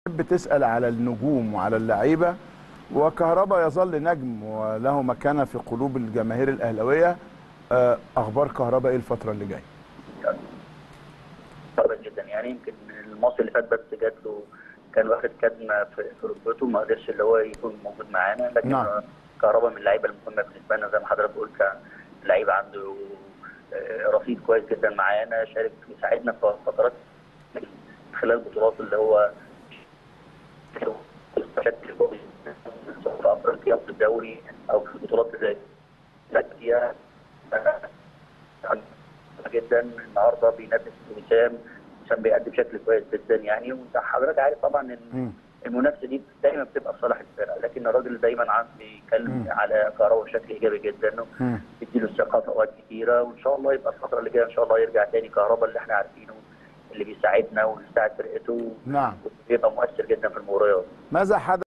تحب تسأل على النجوم وعلى اللعيبة وكهربا يظل نجم وله مكانة في قلوب الجماهير الأهلوية آه، أخبار كهربا إيه الفترة اللي جاية؟ صعبة جدا يعني يمكن الماتش اللي فات بس جات له كان واخد كدمه في في ركبته ما قدرش اللي هو يكون موجود معانا لكن نعم. كهربا من اللعيبه المهمه بالنسبه لنا زي ما حضرتك قلت لعيب عنده آه، رصيد كويس جدا معانا شارك يساعدنا في فترات من خلال البطولات اللي هو بشكل كويس سواء في افريقيا في الدوري او في البطولات زي فيها جدا النهارده بينافس وسام وسام بيأدي بشكل كويس جدا يعني وانت حضرتك عارف طبعا ان مم. المنافسه دي دايما بتبقى في صالح الفرقه لكن الراجل دايما عم بيتكلم مم. على كهربا بشكل ايجابي جدا مم. بيديله الثقه في اوقات كتيره وان شاء الله يبقى الفتره اللي جايه ان شاء الله يرجع تاني كهربا اللي احنا عارفينه اللي بيساعدنا ويساعد فرقته نعم ويبقى مؤثر جدا في المباريات ماذا حدث